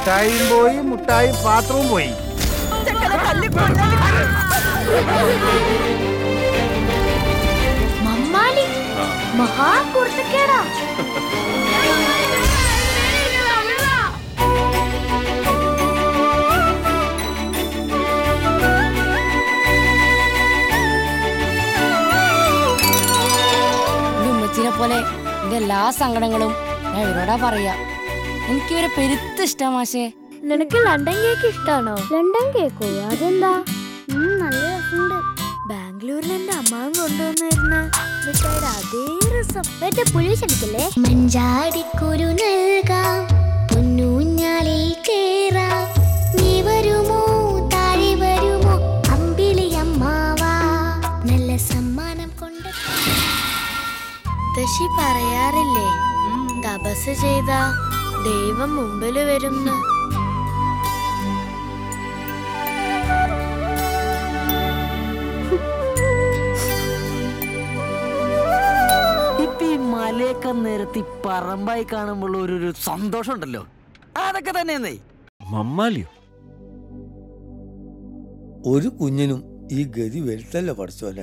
മുട്ടായും പോയി മുട്ടായി പാത്രവും പോയി മമ്മാലി മഹാ കുർത്തക്കേടാ എന്റെ ഉമ്മച്ചിനെ പോലെ എന്റെ എല്ലാ സങ്കടങ്ങളും ഞാൻ ഇവരോടാ പറയാ എനിക്ക് ഇവരെ പെരുത്ത് ഇഷ്ടാ മാഷേ നിനക്ക് ലണ്ടൻ കേക്ക് ഇഷ്ടാണോ ലണ്ടൻ കേക്കോ അതെന്താ നല്ല രസമുണ്ട് ബാംഗ്ലൂരിൽ എന്റെ അമ്മാവൻ കൊണ്ടുവന്നിരുന്ന മിഠായിയുടെ അതേ രസം മറ്റേ പുളി ശരിക്കല്ലേ മഞ്ചാടിക്കുരു നൽകാം പൊന്നൂഞ്ഞാലിൽ കേറാം നീ വരുമോ താഴെ വരുമോ അമ്പിളി അമ്മാവാ നല്ല സമ്മാനം കൊണ്ട് മുത്തശ്ശി പറയാറില്ലേ തപസ് ചെയ്ത ദൈവം മുമ്പിൽ വരുന്നു ഇപ്പൊ ഈ മലയൊക്കെ നിരത്തി പറമ്പായി കാണുമ്പോൾ ഒരു ഒരു സന്തോഷം ഉണ്ടല്ലോ അതൊക്കെ തന്നെയെന്നേ മമ്മാലിയോ ഒരു കുഞ്ഞിനും ഈ ഗതി വരുത്തല്ല പഠിച്ചോലെ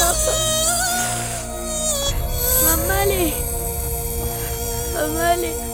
മമ്മാലി മമ്മാലി